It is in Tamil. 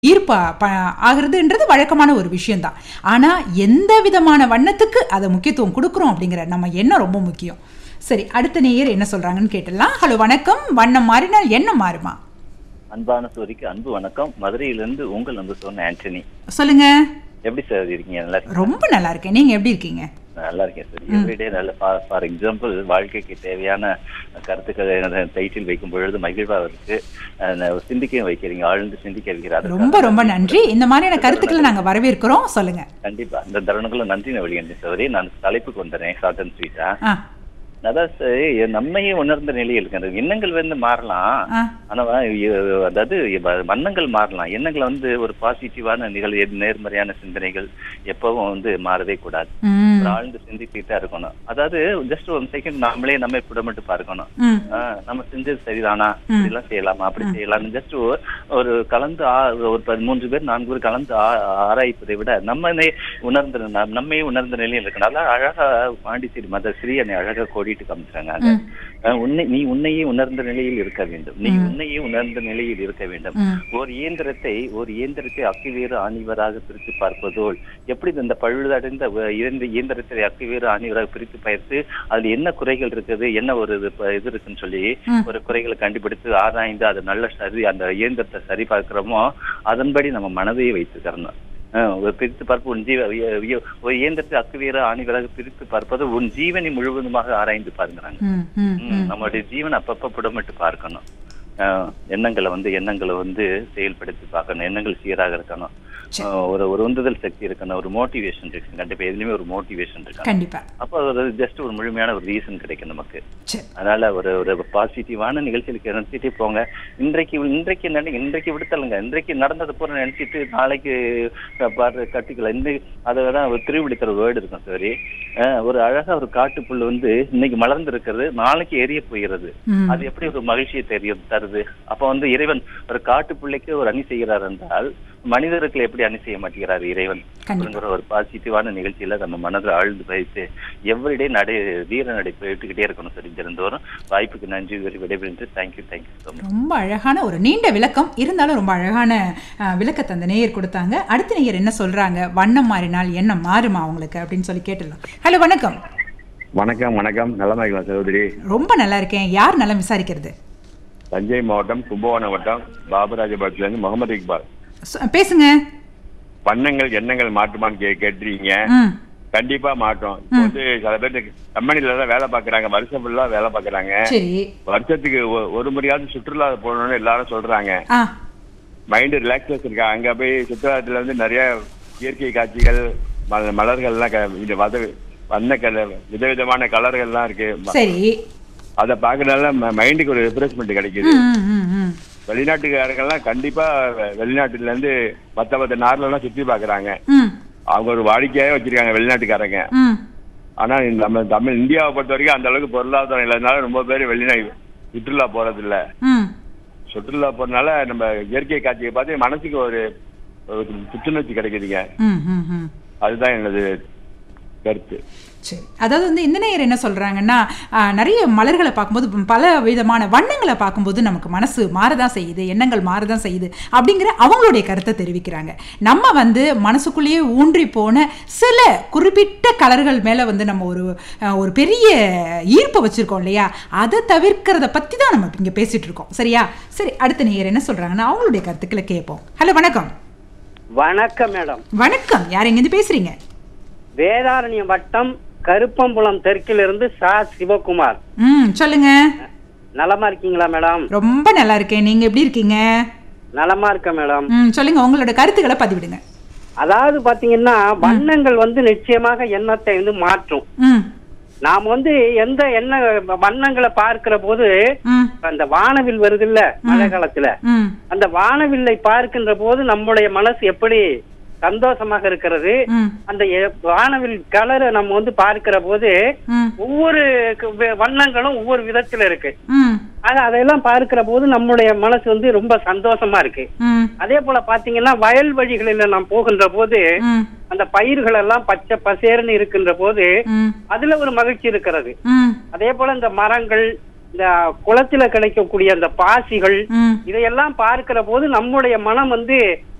ஈர்ப்பா ப ஆகிறதுன்றது வழக்கமான ஒரு விஷயம்தான் ஆனால் எந்த விதமான வண்ணத்துக்கு அதை முக்கியத்துவம் கொடுக்குறோம் அப்படிங்கிற நம்ம எண்ணம் ரொம்ப முக்கியம் சரி அடுத்த நேயர் என்ன சொல்றாங்கன்னு கேட்டுடலாம் ஹலோ வணக்கம் வண்ணம் மாறினால் எண்ணம் மாறுமா அன்பான சோரிக்கு அன்பு வணக்கம் மதுரையிலிருந்து உங்கள் அன்பு சொன்ன ஆண்டனி சொல்லுங்க எப்படி சார் இருக்கீங்க நல்லா இருக்கீங்களா? ரொம்ப நல்லா இருக்கேன் நீங்க எப்படி இருக்கீங்க நல்லா இருக்கேன் சார் எவ்ரிடே நல்ல ஃபார் எக்ஸாம்பிள் வாழ்க்கைக்கு தேவையான கருத்துக்களை டைட்டில் வைக்கும் பொழுது மகிழ்வா இருக்கு அஹ் சிந்திக்க வைக்கிறீங்க ஆழ்ந்து சிந்திக்க வைக்கிறார் ரொம்ப ரொம்ப நன்றி இந்த மாதிரியான கருத்துக்களை நாங்க வரவேற்கிறோம் சொல்லுங்க கண்டிப்பா இந்த தருணங்களை நன்றி நான் வெளியிட்டேன் சோரி நான் தலைப்புக்கு வந்துடுறேன் ஷார்ட் அண்ட் ஸ்வீட்டா ஆ அதான் சார் நம்மையே உணர்ந்த நிலையில் இருக்கிறது எண்ணங்கள் வந்து மாறலாம் ஆ ஆனா இ- அதாவது இப்ப வண்ணங்கள் மாறலாம் எண்ணங்களை வந்து ஒரு பாசிட்டிவான நிகழ் நேர்மறையான சிந்தனைகள் எப்பவும் வந்து மாறவே கூடாது ம் ஒரு ஆழ்ந்து சிந்திக்கிட்டே இருக்கணும் அதாவது ஜஸ்ட் ஒரு செகண்ட் நாமளே நம்ம புடமிட்டு பார்க்கணும் ம் ஆஹ் நம்ம செஞ்சது சரிதானா இப்படிலாம் செய்யலாமா அப்படி செய்யலாம்னு ஜஸ்ட் ஒரு கலந்து ஆ- ஒரு பதிமூன்று பேர் நான்கு பேர் கலந்து ஆ- ஆராய்ப்பதை விட நம்மனே உணர்ந்த நம்- நம்மையே உணர்ந்த நிலையில் இருக்கணும் அதான் அழகா பாண்டிச்சேரி மத ஸ்ரீ அழகா கோடிட்டு காமிச்சாங்க அங்க. ஆஹ் உன்னை நீ உன்னையே உணர்ந்த நிலையில் இருக்க வேண்டும் நீ உன்னையே உணர்ந்த நிலையில் இருக்க வேண்டும் ம் ஒரு இயந்திரத்தை ஒரு இயந்திரத்தை அக்கிவேறு ஆணிவராக பிரித்து பார்ப்பதோல் எப்படி இந்த பழுதடைந்த வ- இரண்டு இயந்திரத்தை அக்கிவேறு ஆணிவராக பிரித்து பார்த்து அதுல என்ன குறைகள் இருக்குது என்ன ஒரு இது ப- இது இருக்குன்னு சொல்லி ம். ஒரு குறைகளை கண்டுபிடித்து ஆராய்ந்து அது நல்ல சரி அந்த இயந்திரத்தை சரி பார்க்கிறோமோ அதன்படி நம்ம மனதையே வைத்துக்கிறணும் ஆஹ் ஒரு பிரித்து பார்ப்பு உன் ஜீவ வி- வி- ஒரு இயந்திரத்தை அக்குவீர ஆணிவராக பிரித்து பார்ப்பது உன் ஜீவனை முழுவதுமாக ஆராய்ந்து பாருங்கிறாங்க ம் ம் ம், நம்மளுடைய ஜீவன் அப்பப்ப புடமிட்டு பார்க்கணும் ஆஹ் எண்ணங்களை வந்து எண்ணங்களை வந்து செயல்படுத்தி பார்க்கணும் எண்ணங்கள் சீராக இருக்கணும் சரி. ஆஹ் ஒரு ஒரு உந்துதல் சக்தி இருக்கணும் ஒரு மோட்டிவேஷன் இருக்கு கண்டிப்பா எதுலயுமே ஒரு மோட்டிவேஷன் இருக்கணும் கண்டிப்பா அப்போ ஒரு ஜஸ்ட் ஒரு முழுமையான ஒரு ரீசன் கிடைக்கும் நமக்கு சரி அதனால ஒரு ஒரு பாசிட்டிவான நிகழ்ச்சிகளுக்கு நினைச்சிட்டே போங்க இன்றைக்கு இன்றைக்கு நட இன்றைக்கு விடுத்தலுங்க இன்றைக்கு நடந்தது பூரா நினைச்சிட்டு நாளைக்கு க- பாரு கட்டிக்கலாம் இந்த அதை தான் ஒரு திருவிடுத்துற வேர்டு இருக்கும் சரி ஒரு அழகா ஒரு காட்டுப்புல் வந்து இன்னைக்கு மலர்ந்து இருக்கிறது நாளைக்கு எரிய போகிறது ம் அது எப்படி ஒரு மகிழ்ச்சியை தெரியும் தருது அப்ப வந்து இறைவன் ஒரு காட்டு பிள்ளைக்கு ஒரு அணி செய்கிறார் என்றால் மனிதருக்கு எப்படி அணி செய்ய மாட்டேங்கிறார் இறைவன் கண்டிப்பா அப்படிங்கிற ஒரு பாசிட்டிவான நிகழ்ச்சியில நம்ம மனதில் ஆழ்ந்து வைத்து எவ்ரிடே நடை வீர நடை போயிட்டுக்கிட்டே இருக்கணும் சரி திறந்தோறும் வாய்ப்புக்கு நன்றி கூறி விடைபெறுந்து தேங்க்யூ தேங்க்யூ ஸோ மச் ரொம்ப அழகான ஒரு நீண்ட விளக்கம் இருந்தாலும் ரொம்ப அழகான அஹ், விளக்கத்தை அந்த நேயர் கொடுத்தாங்க அடுத்த நேயர் என்ன சொல்றாங்க வண்ணம் மாறினால் எண்ணம் மாறுமா அவங்களுக்கு அப்படின்னு சொல்லி கேட்டுடலாம் ஹலோ வணக்கம் வணக்கம் வணக்கம் நலமா இருக்கலாம் சகோதரி ரொம்ப நல்லா இருக்கேன் யார் நலம் விசாரிக்கிறது தஞ்சை மாவட்டம் கும்பகோணம் வட்டம் பாபராஜபுரத்துல இருந்து முகமது இக்பால் சொ- பேசுங்க வண்ணங்கள் எண்ணங்கள் மாற்றுமான்னு கே கேட்டிருக்கீங்க ம் கண்டிப்பா மாட்டோம் இப்போ வந்து சில பேர் கம்பெனில தான் வேலை பாக்குறாங்க வருஷம் ஃபுல்லா வேலை பாக்குறாங்க சரி வருஷத்துக்கு ஒ- ஒரு முறையாவது சுற்றுலா போகணும்னு எல்லாரும் சொல்றாங்க ஆ மைண்ட் ரிலாக்ஸேஷன் இருக்கா அங்க போய் சுற்றுலாத்துல வந்து நிறைய இயற்கை காட்சிகள் மல- மலர்கள்லாம் க- இந்த வத வண்ண கலர் விதவிதமான கலர்கள்லாம் இருக்கு சரி அதை பார்க்கறதுனால மைண்டுக்கு ஒரு ரிஃப்ரெஷ்மெண்ட் கிடைக்குது ம் ம், ம் ம் வெளிநாட்டுக்காரங்கெல்லாம் கண்டிப்பா வெ- வெளிநாட்டுல இருந்து மத்த மத்த நாடுல எல்லாம் சுத்தி பாக்குறாங்க ம் அவங்க ஒரு வாடிக்கையாவே வச்சிருக்காங்க வெளிநாட்டுக்காரங்க ம் ஆனா இந்த நம்ம தமிழ் இந்தியாவை பொறுத்த வரைக்கும் அந்த அளவுக்கு பொருளாதாரம் இல்லாதனால ரொம்ப பேர் வெளிநா சுற்றுலா போறது இல்ல ம் சுற்றுலா போறதுனால நம்ம இயற்கை காட்சியை பார்த்து மனசுக்கு ஒரு ஒரு புத்துணர்ச்சி கிடைக்குதுங்க ம் ம் ம் அதுதான் எனது கருத்து சரி அதாவது வந்து இந்த நேயர் என்ன சொல்றாங்கன்னா ஆ, நிறைய மலர்களை பார்க்கும்போது பல விதமான வண்ணங்களை பார்க்கும்போது நமக்கு மனசு மாறதான் செய்யுது எண்ணங்கள் மாறதான் செய்யுது அப்படிங்கிற அவங்களுடைய கருத்தை தெரிவிக்கிறாங்க நம்ம வந்து மனசுக்குள்ளேயே ஊன்றி போன சில குறிப்பிட்ட கலர்கள் மேலே வந்து நம்ம ஒரு ஆ, ஒரு பெரிய ஈர்ப்பை வச்சிருக்கோம் இல்லையா அதை தவிர்க்கிறத பற்றி தான் நம்ம இங்கே பேசிட்டு இருக்கோம் சரியா சரி அடுத்த நேயர் என்ன சொல்றாங்கன்னா அவங்களுடைய கருத்துக்களை கேட்போம் ஹலோ வணக்கம் வணக்கம் மேடம் வணக்கம் யார் எங்கேருந்து பேசுறீங்க வேதாரண்யம் வட்டம் கருப்பம்புலம் தெற்கிலிருந்து சா சிவகுமார் ம் சொல்லுங்க நலமா இருக்கீங்களா மேடம் ரொம்ப நல்லா இருக்கேன் நீங்க எப்படி இருக்கீங்க நலமா இருக்கேன் மேடம் ம் சொல்லுங்க உங்களோட கருத்துக்களை பதிவிடுங்க அதாவது பாத்தீங்கன்னா வண்ணங்கள் வந்து நிச்சயமாக எண்ணத்தை வந்து மாற்றும் ம் நாம் வந்து எந்த எண்ண வண்ணங்களை பார்க்கிற போது ம் அந்த வானவில் வருது இல்ல மழை காலத்துல ம் அந்த வானவில்லை பார்க்கின்ற போது நம்முடைய மனசு எப்படி சந்தோஷமாக இருக்கிறது ம் அந்த எ- வானவில் கலரை நம்ம வந்து பார்க்கிற போது ம் ஒவ்வொரு க- வே- வண்ணங்களும் ஒவ்வொரு விதத்துல இருக்கு ம் ஆக அதையெல்லாம் பார்க்கிற போது நம்முடைய மனசு வந்து ரொம்ப சந்தோஷமா இருக்கு ம் அதே போல பாத்தீங்கன்னா வயல் வழிகளில நாம் போகின்ற போது ம் அந்த பயிர்கள் எல்லாம் பச்சை பசேர்னு இருக்கின்ற போது ம் அதுல ஒரு மகிழ்ச்சி இருக்கிறது ம் அதே போல இந்த மரங்கள் இந்த குளத்துல கிடைக்கக்கூடிய அந்த பாசிகள் ம் இதையெல்லாம் பார்க்கிற போது நம்முடைய மனம் வந்து